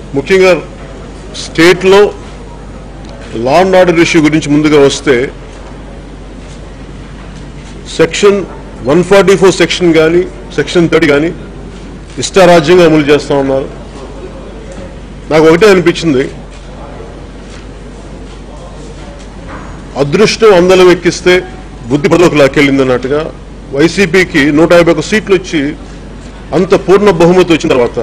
ముఖ్యంగా స్టేట్లో law and order issue గురించి ముందుగా వస్తే section one forty four section కానీ సెక్షన్ థర్టీ కానీ ఇష్టారాజ్యంగా అమలు చేస్తూ ఉన్నారు నాకు ఒకటే అనిపించింది అదృష్టం అందలం ఎక్కిస్తే బుద్ధి పదవికి లాక్కెళ్ళింది అన్నట్టుగా వైసీపీకి నూట యాభై ఒక్క సీట్లు వచ్చి అంత పూర్ణ బహుమతి వచ్చిన తర్వాత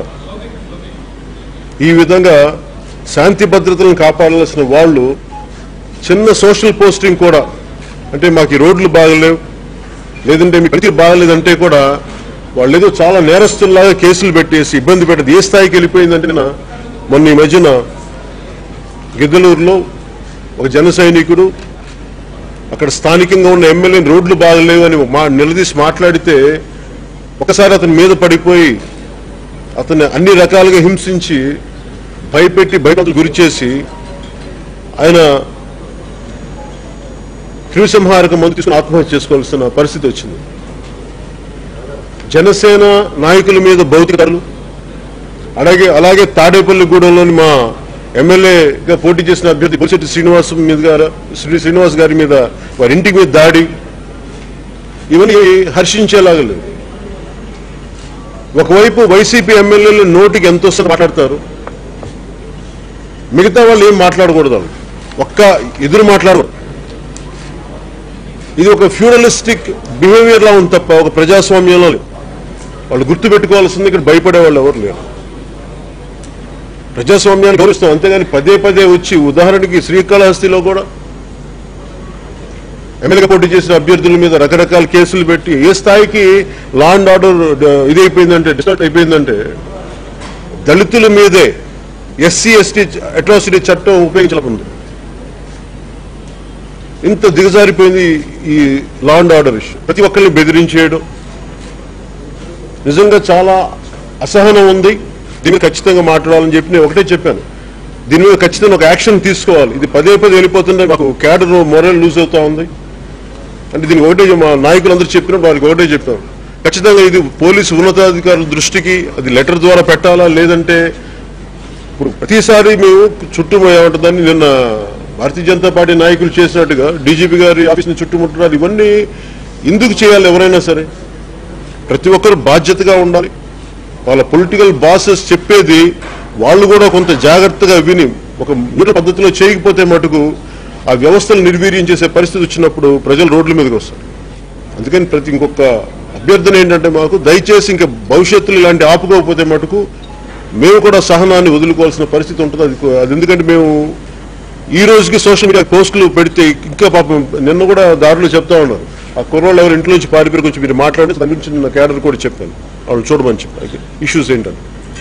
ఈ విధంగా శాంతి భద్రతలను కాపాడాల్సిన వాళ్ళు చిన్న సోషల్ పోస్టింగ్ కూడా అంటే మాకు ఈ రోడ్లు బాగలేవు లేదంటే మీ పరిస్థితి బాగలేదంటే కూడా వాళ్ళు ఏదో చాలా నేరస్తుల్లాగా కేసులు పెట్టేసి ఇబ్బంది పెట్టదు ఏ స్థాయికి వెళ్ళిపోయిందంటే నా మొన్న ఈ మధ్యన గిద్దలూరులో ఒక జన సైనికుడు అక్కడ స్థానికంగా ఉన్న ఎమ్మెల్యే రోడ్లు బాగలేవు అని మా నిలదీసి మాట్లాడితే ఒకసారి అతని మీద పడిపోయి అతన్ని అన్ని రకాలుగా హింసించి భయపెట్టి భయపడలు గురి చేసి ఆయన క్రిమిసంహారక మందు తీసుకుని ఆత్మహత్య చేసుకోవాల్సిన పరిస్థితి వచ్చింది జనసేన నాయకుల మీద భౌతిక దాడులు అలాగే అలాగే తాడేపల్లిగూడెంలోని మా ఎమ్మెల్యేగా పోటీ చేసిన అభ్యర్థి బొలిశెట్టి శ్రీనివాస్ మీద గారు శ్రీ శ్రీనివాస్ గారి మీద వారి ఇంటికి మీద దాడి ఇవన్నీ హర్షించేలాగా లేవు ఒకవైపు వైసీపీ ఎమ్మెల్యేలు నోటికి ఎంత వస్తుందో మాట్లాడతారు మిగతా వాళ్ళు ఏం మాట్లాడకూడదు వాళ్ళు. ఒక్క ఎదురు మాట్లాడరు ఇది ఒక ఫ్యూడలిస్టిక్ బిహేవియర్ లా ఉంది తప్ప ఒక ప్రజాస్వామ్యంలో లేదు. వాళ్ళు గుర్తు పెట్టుకోవాల్సింది ఇక్కడ భయపడే వాళ్ళు ఎవరు లేరు ప్రజాస్వామ్యాన్ని గౌరవిస్తాం అంతేగాని పదే పదే వచ్చి ఉదాహరణకి శ్రీకాళహస్తిలో కూడా ఎమ్మెల్యేగా పోటీ చేసిన అభ్యర్థుల మీద రకరకాల కేసులు పెట్టి ఏ స్థాయికి లా అండ్ ఆర్డర్ ఇదైపోయిందంటే డిస్టర్ట్ అయిపోయిందంటే దళితుల మీదే ఎస్సీ ఎస్టీ అట్రాసిటీ చట్టం ఉపయోగించలేకుంది ఇంత దిగజారిపోయింది ఈ లా అండ్ ఆర్డర్ ఇష్యూ ప్రతి ఒక్కరిని బెదిరించేయడం నిజంగా చాలా అసహనం ఉంది దీని మీద ఖచ్చితంగా మాట్లాడాలని చెప్పి నేను ఒకటే చెప్పాను దీని మీద ఖచ్చితంగా ఒక యాక్షన్ తీసుకోవాలి ఇది పదే పదే వెళ్ళిపోతుంటే మాకు క్యాడర్ మొరల్ లూజ్ అవుతా ఉంది అంటే దీనికి ఒకటే చెప్- మా నాయకులందరూ చెప్పినప్పుడు వాళ్ళకి ఒకటే చెప్పాను ఖచ్చితంగా ఇది పోలీసు ఉన్నతాధికారుల దృష్టికి అది లెటర్ ద్వారా పెట్టాలా లేదంటే ఇప్పుడు ప్రతిసారి మేము చుట్టూ ఏమంటుందని నిన్న భారతీయ జనతా పార్టీ నాయకులు చేసినట్టుగా డీజీపీ గారి ఆఫీస్ని చుట్టుముట్టడాలు ఇవన్నీ ఎందుకు చేయాలి ఎవరైనా సరే ప్రతి ఒక్కరు బాధ్యతగా ఉండాలి వాళ్ళ పొలిటికల్ బాసెస్ చెప్పేది వాళ్ళు కూడా కొంత జాగ్రత్తగా విని ఒక మూల పద్ధతిలో చేయకపోతే మటుకు ఆ వ్యవస్థలు నిర్వీర్యం చేసే పరిస్థితి వచ్చినప్పుడు ప్రజలు రోడ్ల మీదకి వస్తారు అందుకని ప్రతి ఇంకొక అభ్యర్థన ఏంటంటే మాకు దయచేసి ఇంకా భవిష్యత్తులో ఇలాంటి ఆపుకోకపోతే మటుకు మేము కూడా సహనాన్ని వదులుకోవాల్సిన పరిస్థితి ఉంటుంది అది అది ఎందుకంటే మేము ఈ రోజుకి సోషల్ మీడియా పోస్టులు పెడితే ఇంకా పాపం నిన్న కూడా దారిలో చెప్తా ఉన్నారు ఆ కుర్రోళ్ళు ఎవరు ఇంట్లో నుంచి పారిపోయి కొంచెం మీరు మాట్లాడి దాని గురించి నిన్న క్యాడర్ కూడా చెప్పాను వాళ్ళు చూడమని చెప్పాను ఇష్యూస్ ఏంటని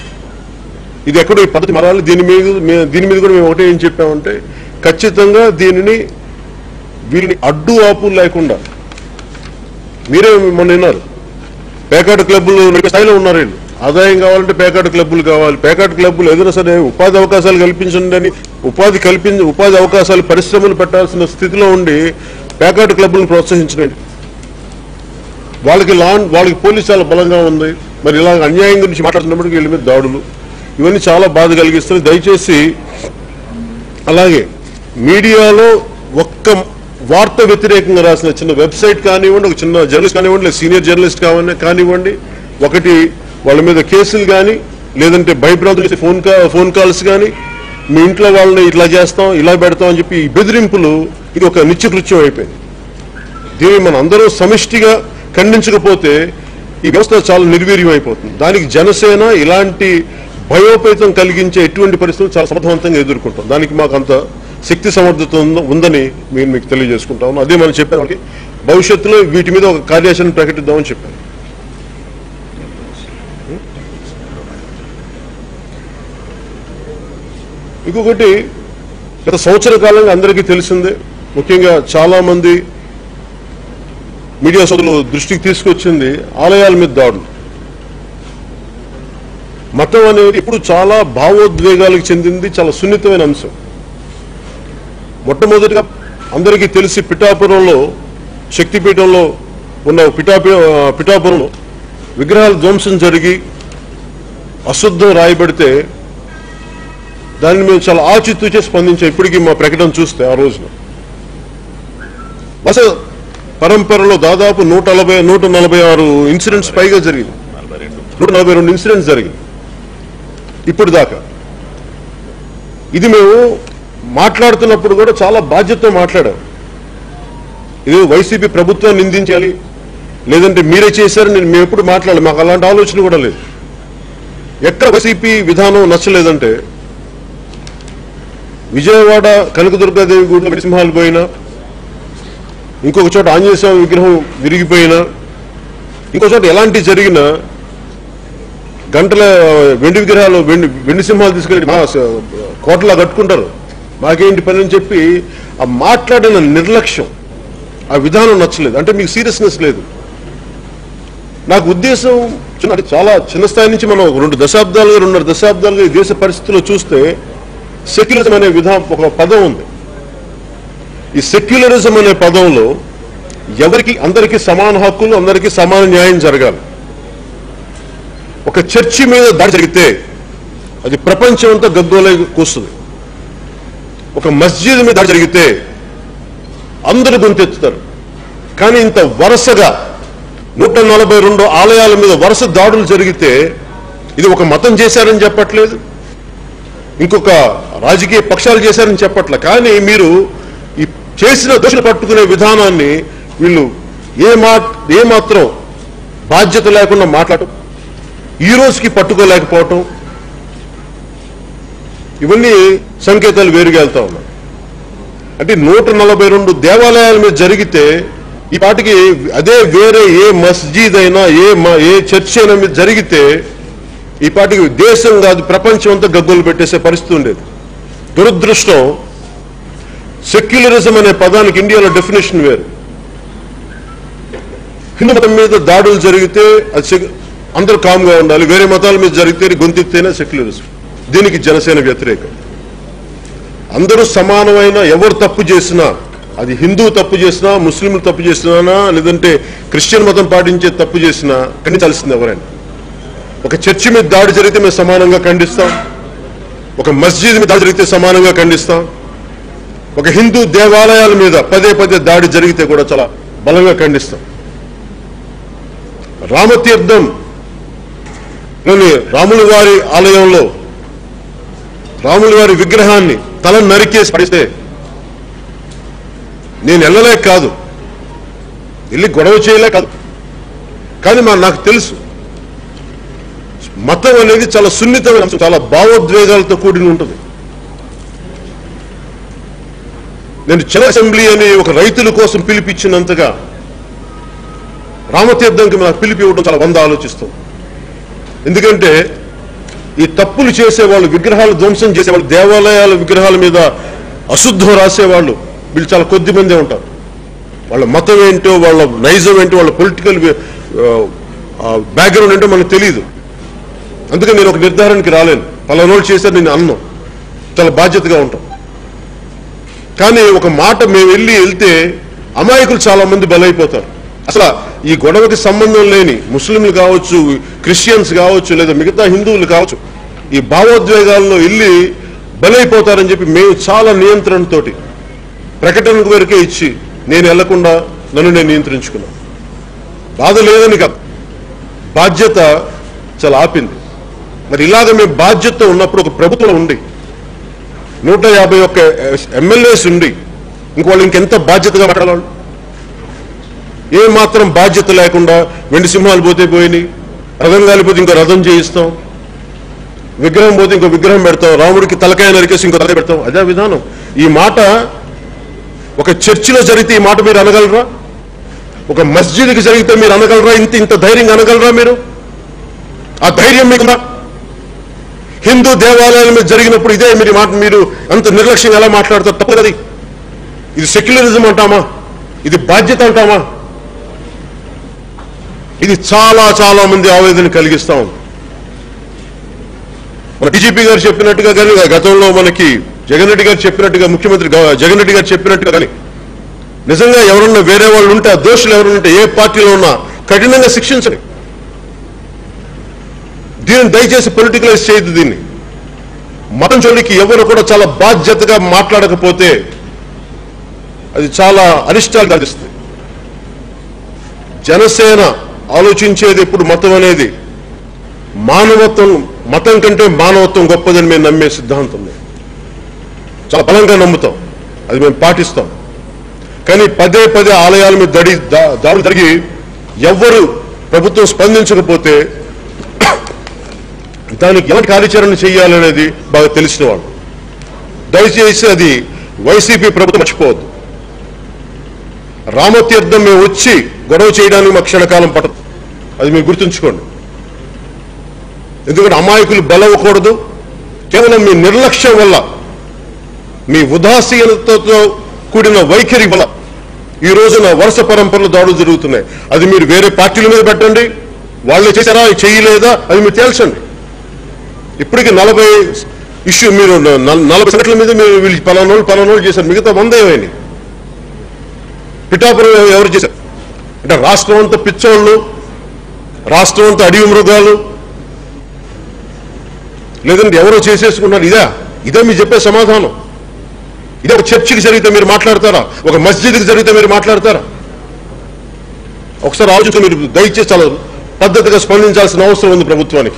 ఇది ఎక్కడో ఈ పద్ధతి మరాలి దీని మీద మే- దీని మీద కూడా మేము ఒకటే ఏం చెప్పామంటే ఖచ్చితంగా దీనిని వీరిని అడ్డు ఆపు లేకుండా మీరే మొన్న విన్నారు పేకాట క్లబ్బులు రెండు స్థాయిలో ఉన్నారు వీళ్ళు ఆదాయం కావాలంటే పేకాట క్లబ్బులు కావాలి పేకాట క్లబ్బులు ఏదైనా సరే ఉపాధి అవకాశాలు కల్పించండి అని ఉపాధి కల్పించి ఉపాధి అవకాశాలు పరిశ్రమలు పెట్టాల్సిన స్థితిలో ఉండి పేకాట క్లబ్బులను ప్రోత్సహించండి వాళ్ళకి లాన్ వాళ్ళకి పోలీసు చాలా బలంగా ఉంది మరి ఇలా అన్యాయం గురించి మాట్లాడుతున్నప్పటికీ వీళ్ళ మీద దాడులు ఇవన్నీ చాలా బాధ కలిగిస్తుంది దయచేసి అలాగే మీడియాలో ఒక్క వార్త వ్యతిరేకంగా రాసిన చిన్న వెబ్సైట్ కానివ్వండి ఒక చిన్న జర్నలిస్ట్ కానివ్వండి లేదా సీనియర్ జర్నలిస్ట్ కావని కానివ్వండి ఒకటి వాళ్ళ మీద కేసులు కానీ లేదంటే భయభ్రాంతులు చేసే ఫోన్ కా ఫోన్ కాల్స్ కానీ మీ ఇంట్లో వాళ్ళని ఇట్లా చేస్తాం ఇలా పెడతాం అని చెప్పి ఈ బెదిరింపులు ఇది ఒక నిత్యకృత్యం అయిపోయింది దీన్ని మన అందరూ సమిష్టిగా ఖండించకపోతే ఈ వ్యవస్థ చాలా నిర్వీర్యం అయిపోతుంది దానికి జనసేన ఇలాంటి భయోపేతం కలిగించే ఎటువంటి పరిస్థితులు చాలా సమర్థవంతంగా ఎదుర్కొంటాం దానికి మాకు అంత శక్తి సమర్థత ఉంద- ఉందని మేము మీకు తెలియజేసుకుంటాము అదే మనం చెప్పాను వాళ్ళకి భవిష్యత్తులో వీటి మీద ఒక కార్యాచరణ ప్రకటిద్దామని చెప్పాను ఇంకొకటి గత సంవత్సర కాలంగా అందరికీ తెలిసిందే ముఖ్యంగా చాలా మంది మీడియా సోదరులు దృష్టికి తీసుకొచ్చింది ఆలయాల మీద దాడులు మతం అనేది ఇప్పుడు చాలా భావోద్వేగాలకు చెందింది చాలా సున్నితమైన అంశం మొట్టమొదటిగా అందరికీ తెలిసి పిఠాపురంలో శక్తిపీఠంలో ఉన్న పిఠాపి ఆ, పిఠాపురంలో విగ్రహాల ధ్వంసం జరిగి అశుద్ధం రాయబడితే దాన్ని మేము చాలా ఆచితూచే స్పందించాం ఇప్పటికీ మా ప్రకటన చూస్తే ఆ రోజున అసలు పరంపరలో దాదాపు నూట నలభై నూట నలభై ఆరు ఇన్సిడెంట్స్ పైగా జరిగింది నూట నలభై రెండు ఇన్సిడెంట్స్ జరిగింది ఇప్పుడు దాకా ఇది మేము మాట్లాడుతున్నప్పుడు కూడా చాలా బాధ్యతతో మాట్లాడాం ఇది వైసీపీ ప్రభుత్వాన్ని నిందించాలి లేదంటే మీరే చేశారని నేను మేము ఎప్పుడు మాట్లాడాలి మాకు అలాంటి ఆలోచన కూడా లేదు ఎక్కడ వైసీపీ విధానం నచ్చలేదంటే విజయవాడ కనకదుర్గాదేవి గుడిలో నరసింహాలు పోయినా ఇంకొక చోట ఆంజనేయ స్వామి విగ్రహం విరిగిపోయినా ఇంకో చోట ఎలాంటి జరిగినా గంటల వెండి విగ్రహాలు వెండి వెండి సింహాలు తీసుకెళ్ళి మా స- కోటలా కట్టుకుంటారు మాకేంటి పని అని చెప్పి ఆ మాట్లాడిన నిర్లక్ష్యం ఆ విధానం నచ్చలేదు అంటే మీకు సీరియస్నెస్ లేదు నాకు ఉద్దేశం చిన్న అంటే చాలా చిన్న స్థాయి నుంచి మనం ఒక రెండు దశాబ్దాలుగా రెండున్నర దశాబ్దాలుగా ఈ దేశ పరిస్థితుల్లో చూస్తే సెక్యులరిజం అనే విధానం ఒక పదం ఉంది ఈ సెక్యులరిజం అనే పదంలో ఎవరికి అందరికీ సమాన హక్కులు అందరికీ సమాన న్యాయం జరగాలి ఒక చర్చి మీద దాడి జరిగితే అది ప్రపంచం అంతా గగ్గోలే కూస్తుంది ఒక మస్జిద్ మీద దాడి జరిగితే అందరూ గొంతెత్తుతారు కానీ ఇంత వరుసగా నూట నలభై రెండు ఆలయాల మీద వరుస దాడులు జరిగితే ఇది ఒక మతం చేశారని చెప్పట్లేదు ఇంకొక రాజకీయ పక్షాలు చేశారని చెప్పట్లే కానీ మీరు ఈ చేసిన దోషులు పట్టుకునే విధానాన్ని వీళ్ళు ఏ మా ఏ మాత్రం బాధ్యత లేకుండా మాట్లాడటం ఈ రోజుకి పట్టుకోలేకపోవటం ఇవన్నీ సంకేతాలు వేరుగా వెళ్తా ఉన్నాయి అంటే నూట నలభై రెండు దేవాలయాల మీద జరిగితే ఈ పాటికి అదే వేరే ఏ మస్జిద్ అయినా ఏ మ- ఏ చర్చ్ అయినా మీద జరిగితే ఈ పాటికి దేశం కాదు ప్రపంచం అంతా గగ్గోలు పెట్టేసే పరిస్థితి ఉండేది దురదృష్టం సెక్యులరిజం అనే పదానికి ఇండియాలో డెఫినేషన్ వేరు హిందూ మతం మీద దాడులు జరిగితే అది సెక్- అందరూ కామ్గా ఉండాలి వేరే మతాల మీద జరిగితే గొంతెత్తేనే సెక్యులరిజం దీనికి జనసేన వ్యతిరేకం అందరూ సమానమైన ఎవరు తప్పు చేసినా అది హిందూ తప్పు చేసినా ముస్లింలు తప్పు చేసినా లేదంటే క్రిస్టియన్ మతం పాటించే తప్పు చేసినా ఖండించాల్సింది ఎవరైనా ఒక చర్చి మీద దాడి జరిగితే మేము సమానంగా ఖండిస్తాం ఒక మస్జిద్ మీద దాడి జరిగితే సమానంగా ఖండిస్తాం ఒక హిందూ దేవాలయాల మీద పదే పదే దాడి జరిగితే కూడా చాలా బలంగా ఖండిస్తాం రామతీర్థం లోని రాముల వారి ఆలయంలో రాముల వారి విగ్రహాన్ని తల నరికేసి పడిస్తే నేను వెళ్ళలేక కాదు వెళ్ళి గొడవ చేయలేక కాదు కానీ మా నాకు తెలుసు మతం అనేది చాలా సున్నితమైన అంశం, చాలా భావోద్వేగాలతో కూడిన ఉంటుంది నేను చిన్న అసెంబ్లీ అని ఒక రైతుల కోసం పిలిపించినంతగా రామతీర్థంకి నాకు పిలిపి ఇవ్వడం చాలా వంద ఆలోచిస్తాం ఎందుకంటే ఈ తప్పులు చేసేవాళ్ళు విగ్రహాలు ధ్వంసం చేసేవాళ్ళు దేవాలయాల విగ్రహాల మీద అశుద్ధం రాసేవాళ్ళు వీళ్ళు చాలా కొద్ది మందే ఉంటారు వాళ్ళ మతం ఏంటో వాళ్ళ నైజం ఏంటో వాళ్ళ పొలిటికల్ బ్యాక్గ్రౌండ్ ఏంటో మనకు తెలియదు అందుకని నేను ఒక నిర్ధారణకి రాలేను పలానోళ్ళు చేశారు నేను అన్నం చాలా బాధ్యతగా ఉంటాం కానీ ఒక మాట మేము వెళ్ళి వెళ్తే అమాయకులు చాలా మంది బలైపోతారు అసలు ఈ గొడవకి సంబంధం లేని ముస్లింలు కావచ్చు క్రిస్టియన్స్ కావచ్చు లేదా మిగతా హిందువులు కావచ్చు ఈ భావోద్వేగాల్లో వెళ్ళి బలైపోతారని చెప్పి మేము చాలా నియంత్రణతోటి ప్రకటన వరకే ఇచ్చి నేను వెళ్లకుండా నన్ను నేను నియంత్రించుకున్నా బాధ లేదని కాదు బాధ్యత చాలా ఆపింది మరి ఇలాగ మేము బాధ్యత ఉన్నప్పుడు ఒక ప్రభుత్వం ఉండి నూట యాభై ఒక్క ఎమ్మెల్యేస్ ఉండి ఇంక వాళ్ళు ఇంకెంత బాధ్యతగా మాట్లాడాలి ఏ మాత్రం బాధ్యత లేకుండా వెండి సింహాలు పోతే పోయినాయి రథం కాలిపోతే ఇంకో రథం చేయిస్తాం విగ్రహం పోతే ఇంకో విగ్రహం పెడతాం రాముడికి తలకాయ నరికేసి ఇంకో తలకాయ పెడతాం అదే విధానం ఈ మాట ఒక చర్చిలో జరిగితే ఈ మాట మీరు అనగలరా ఒక మస్జిద్కి జరిగితే మీరు అనగలరా ఇంత ఇంత ధైర్యంగా అనగలరా మీరు ఆ ధైర్యం మీకుందా హిందూ దేవాలయాల మీద జరిగినప్పుడు ఇదే మీరు ఈ మాట మీరు అంత నిర్లక్ష్యంగా ఎలా మాట్లాడతారు తప్పు కదా ఇది సెక్యులరిజం అంటామా ఇది బాధ్యత అంటామా ఇది చాలా చాలా మంది ఆవేదన కలిగిస్తా ఉంది మన డీజీపీ గారు చెప్పినట్టుగా కానీ గతంలో మనకి జగన్ రెడ్డి గారు చెప్పినట్టుగా ముఖ్యమంత్రి గ- జగన్ రెడ్డి గారు చెప్పినట్టుగా కానీ నిజంగా ఎవరన్నా వేరే వాళ్ళు ఉంటే ఆ దోషులు ఎవరన్నా ఉంటే ఏ పార్టీలో ఉన్నా కఠినంగా శిక్షించండి దీన్ని దయచేసి పొలిటికలైజ్ చేయొద్దు దీన్ని మతం జోలికి ఎవరు కూడా చాలా బాధ్యతగా మాట్లాడకపోతే అది చాలా అరిష్టాలు కలిగిస్తుంది జనసేన ఆలోచించేది ఇప్పుడు మతం అనేది మానవత్వం మతం కంటే మానవత్వం గొప్పదని మేము నమ్మే సిద్ధాంతం మేము. చాలా బలంగా నమ్ముతాం అది మేము పాటిస్తాం కానీ పదే పదే ఆలయాల మీద దడి దా- దాడులు జరిగి ఎవ్వరు ప్రభుత్వం స్పందించకపోతే దానికి ఎలాంటి కార్యాచరణ చేయాలనేది బాగా తెలిసిన వాళ్ళు దయచేసి అది వైసీపీ ప్రభుత్వం మర్చిపోవద్దు రామతీర్థం మేము వచ్చి గొడవ చేయడానికి మా క్షణకాలం పట్టదు అది మీరు గుర్తుంచుకోండి ఎందుకంటే అమాయకులు బలవకూడదు కేవలం మీ నిర్లక్ష్యం వల్ల మీ ఉదాసీనతతో కూడిన వైఖరి వల్ల ఈ రోజున వరుస పరంపరలు దాడులు జరుగుతున్నాయి అది మీరు వేరే పార్టీల మీద పెట్టండి వాళ్ళు చేశారా చేయలేదా అది మీరు తేల్చండి ఇప్పటికి నలభై ఇష్యూ మీరు నల- నలభై సంఘటనల మీద మీరు వీళ్ళు పలానోళ్ళు పలానోళ్ళు చేశారు మిగతా వంద ఏమైంది పిఠాపురం ఎవరు చేశారు అంటే రాష్ట్రం అంతా పిచ్చోళ్ళు రాష్ట్రం అంతా అడవి మృగాలు లేదంటే ఎవరో చేసేసుకున్నారు ఇదా ఇదే మీరు చెప్పే సమాధానం ఇదే ఒక చర్చికి జరిగితే మీరు మాట్లాడతారా ఒక మస్జిద్కి జరిగితే మీరు మాట్లాడతారా ఒకసారి ఆలోచించి మీరు దయచేసి చాలా పద్ధతిగా స్పందించాల్సిన అవసరం ఉంది ప్రభుత్వానికి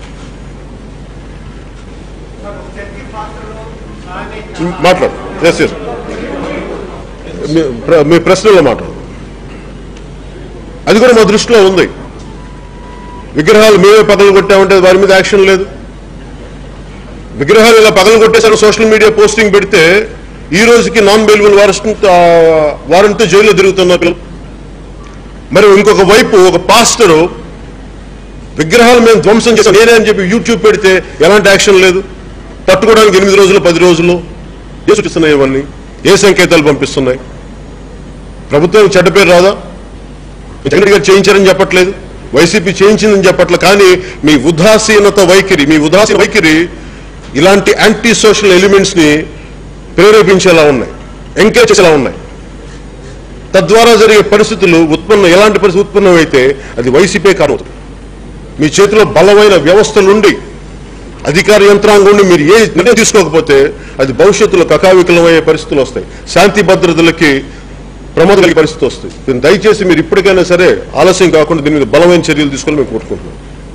మాట్లాడు ఎస్ ఎస్ మీ ప్ర- మీ ప్రశ్నలో మాట్లాడు అది కూడా మా దృష్టిలో ఉంది విగ్రహాలు మేమే పగలు కొట్టామంటే వారి మీద యాక్షన్ లేదు విగ్రహాలు ఇలా పగలు కొట్టేసారు సోషల్ మీడియా పోస్టింగ్ పెడితే ఈ రోజుకి నాన్ బెయిలబుల్ వారెంట్ వారెంట్ జైల్లో తిరుగుతున్న పిల్లలు మరి ఇంకొక వైపు ఒక పాస్టరు విగ్రహాలు మేము ధ్వంసం చేసాం నేనే అని చెప్పి యూట్యూబ్ పెడితే ఎలాంటి యాక్షన్ లేదు పట్టుకోవడానికి ఎనిమిది రోజులు పది రోజులు ఏ సూచిస్తున్నాయి ఇవన్నీ ఏ సంకేతాలు పంపిస్తున్నాయి ప్రభుత్వం చెడ్డ పేరు రాదా జగన్ గారు చేయించారని చెప్పట్లేదు వైసీపీ చేయించిందని చెప్పట్లేదు కానీ మీ ఉదాసీనత వైఖరి మీ ఉదాసీన వైఖరి ఇలాంటి యాంటీ సోషల్ ఎలిమెంట్స్ ని ప్రేరేపించేలా ఉన్నాయి ఎంకరేజ్ చేసేలా ఉన్నాయి తద్వారా జరిగే పరిస్థితులు ఉత్పన్నం ఎలాంటి పరిస్థితి ఉత్పన్నమైతే అది వైసీపీ కారణం మీ చేతిలో బలమైన వ్యవస్థలుండి అధికార యంత్రాంగం ఉండి మీరు ఏ నిర్ణయం తీసుకోకపోతే అది భవిష్యత్తులో కకావికలమయ్యే పరిస్థితులు వస్తాయి శాంతి భద్రతలకి ప్రమాదం కలిగే పరిస్థితి వస్తుంది దీన్ని దయచేసి మీరు ఇప్పటికైనా సరే ఆలస్యం కాకుండా దీని మీద బలమైన చర్యలు తీసుకోవాలని మేము కోరుకుంటున్నాం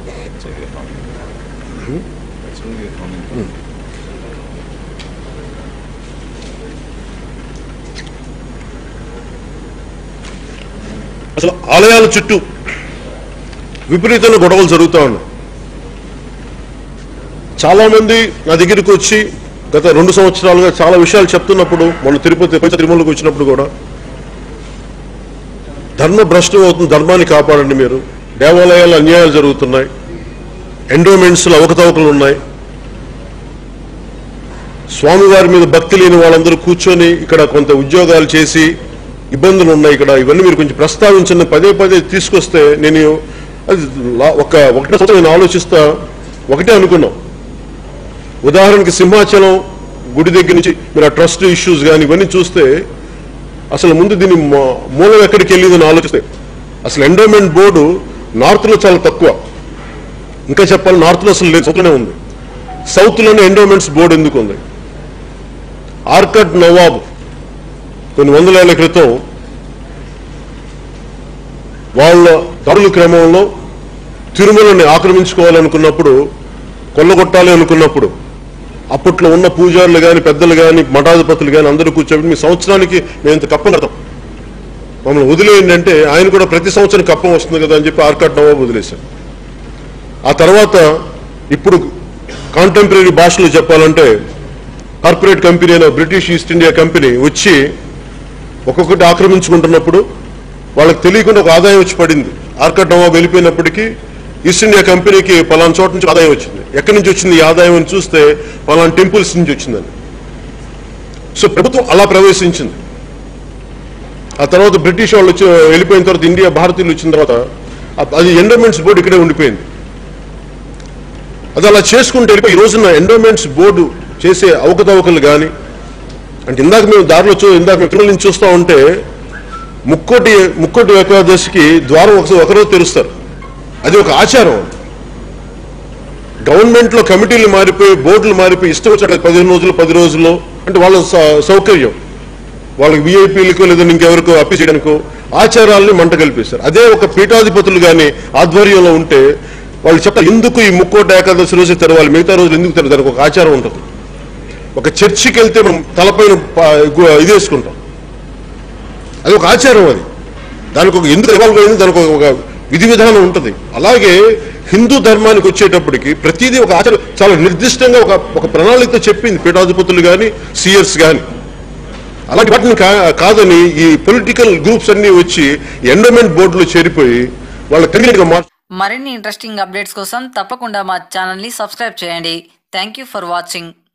అసలు ఆలయాల చుట్టూ విపరీతమైన గొడవలు జరుగుతూ ఉన్నాయి చాలా మంది నా దగ్గరికి వచ్చి గత రెండు సంవత్సరాలుగా చాలా విషయాలు చెప్తున్నప్పుడు మొన్న తిరుపతి పంచ తిరుమలకు వచ్చినప్పుడు కూడా ధర్మ భ్రష్టం అవుతుంది ధర్మాన్ని కాపాడండి మీరు దేవాలయాలు అన్యాయాలు జరుగుతున్నాయి ఎండోమెంట్స్లో అవకతవకలు ఉన్నాయి స్వామివారి మీద భక్తి లేని వాళ్ళందరూ కూర్చొని ఇక్కడ కొంత ఉద్యోగాలు చేసి ఇబ్బందులు ఉన్నాయి ఇక్కడ ఇవన్నీ మీరు కొంచెం ప్రస్తావించండి పదే పదే తీసుకొస్తే నేను అది లా- ఒక ఒకటే సంవత్సరం నేను ఆలోచిస్తా ఒకటే అనుకున్నాం ఉదాహరణకి సింహాచలం గుడి దగ్గర నుంచి మీరు ఆ ట్రస్ట్ ఇష్యూస్ కానీ ఇవన్నీ చూస్తే అసలు ముందు దీని మూ- మూలం ఎక్కడికి వెళ్ళిందని ఆలోచిస్తే అసలు ఎండోమెంట్ బోర్డు నార్త్లో చాలా తక్కువ ఇంకా చెప్పాలి నార్త్లో అసలు లేదు సౌత్లోనే ఉంది సౌత్లోనే ఎండోమెంట్స్ బోర్డు ఎందుకు ఉంది ఆర్కడ్ నవాబ్ కొన్ని వందల ఏళ్ల క్రితం వాళ్ళ దారుల క్రమంలో తిరుమలని ఆక్రమించుకోవాలనుకున్నప్పుడు కొల్లగొట్టాలి అనుకున్నప్పుడు అప్పట్లో ఉన్న పూజారులు కానీ పెద్దలు కానీ మఠాధిపతులు కానీ అందరూ కూర్చోబెట్టి మీ సంవత్సరానికి మేము ఇంత కప్పం కడతాం మమ్మల్ని వదిలేయండి అంటే ఆయన కూడా ప్రతి సంవత్సరం కప్పం వస్తుంది కదా అని చెప్పి ఆర్కాట్ నవాబు వదిలేశారు ఆ తర్వాత ఇప్పుడు కాంటెంపరీ భాషలో చెప్పాలంటే కార్పొరేట్ కంపెనీ అయిన బ్రిటిష్ ఈస్ట్ ఇండియా కంపెనీ వచ్చి ఒక్కొక్కటి ఆక్రమించుకుంటున్నప్పుడు వాళ్ళకి తెలియకుండా ఒక ఆదాయం వచ్చి పడింది ఆర్కట్ నవాబ్ వెళ్ళిపోయినప్పటికీ ఈస్ట్ ఇండియా కంపెనీకి పలానా చోట నుంచి ఆదాయం వచ్చింది ఎక్కడి నుంచి వచ్చింది ఈ ఆదాయం అని చూస్తే పలానా టెంపుల్స్ నుంచి వచ్చిందని సో ప్రభుత్వం అలా ప్రవేశించింది ఆ తర్వాత బ్రిటిష్ వాళ్ళు వచ్చి వెళ్ళిపోయిన తర్వాత ఇండియా భారతీయులు వచ్చిన తర్వాత అ- అది ఎండోమెంట్స్ బోర్డు ఇక్కడే ఉండిపోయింది అది అలా చేసుకుంటే వెళ్ళిపోయి ఈ రోజున ఎండోమెంట్స్ బోర్డు చేసే అవకతవకలు కానీ అంటే ఇందాక మేము దారిలో చూ ఇందాక మేము తిరుమల నుంచి చూస్తూ ఉంటే ముక్కోటి ముక్కోటి ఏకాదశికి ద్వారం ఒకసారి ఒకరోజు తెరుస్తారు అది ఒక ఆచారం గవర్నమెంట్ లో కమిటీలు మారిపోయి బోర్డులు మారిపోయి ఇష్టం వచ్చినట్టు పదిహేను రోజులు పది రోజుల్లో అంటే వాళ్ళ స- సౌకర్యం వాళ్ళకి విఐపీలకు లేదా ఇంకెవరికో అప్పి చేయడానికో ఆచారాలని మంట కల్పిస్తారు అదే ఒక పీఠాధిపతులు కానీ ఆధ్వర్యంలో ఉంటే వాళ్ళు చెప్తారు ఎందుకు ఈ ముక్కోట ఏకాదశి రోజు తెరవాలి మిగతా రోజులు ఎందుకు తెరవాలి దానికి ఒక ఆచారం ఉంటుంది ఒక చర్చికి వెళ్తే మనం తలపైన ప- గు- ఇది వేసుకుంటాం అది ఒక ఆచారం అది దానికి ఒక ఎందుకు ఇవాల్వ్ అయింది దానికి ఒక- ఒక విధి విధానం ఉంటుంది అలాగే హిందూ ధర్మానికి వచ్చేటప్పటికి ప్రతిదీ ఒక ఆచారం చాలా నిర్దిష్టంగా ఒక ఒక ప్రణాళికతో చెప్పింది పీఠాధిపతులు కానీ సియర్స్ కానీ అలాంటి వాటిని కా- కాదని ఈ పొలిటికల్ గ్రూప్స్ అన్ని వచ్చి ఎండోమెంట్ బోర్డులో చేరిపోయి వాళ్ళ కన్వీనియంట్ గా మార్చు మరిన్ని ఇంట్రెస్టింగ్ అప్డేట్స్ కోసం తప్పకుండా మా ఛానల్ని సబ్స్క్రైబ్ చేయండి థ్యాంక్ యూ ఫర్ వాచింగ్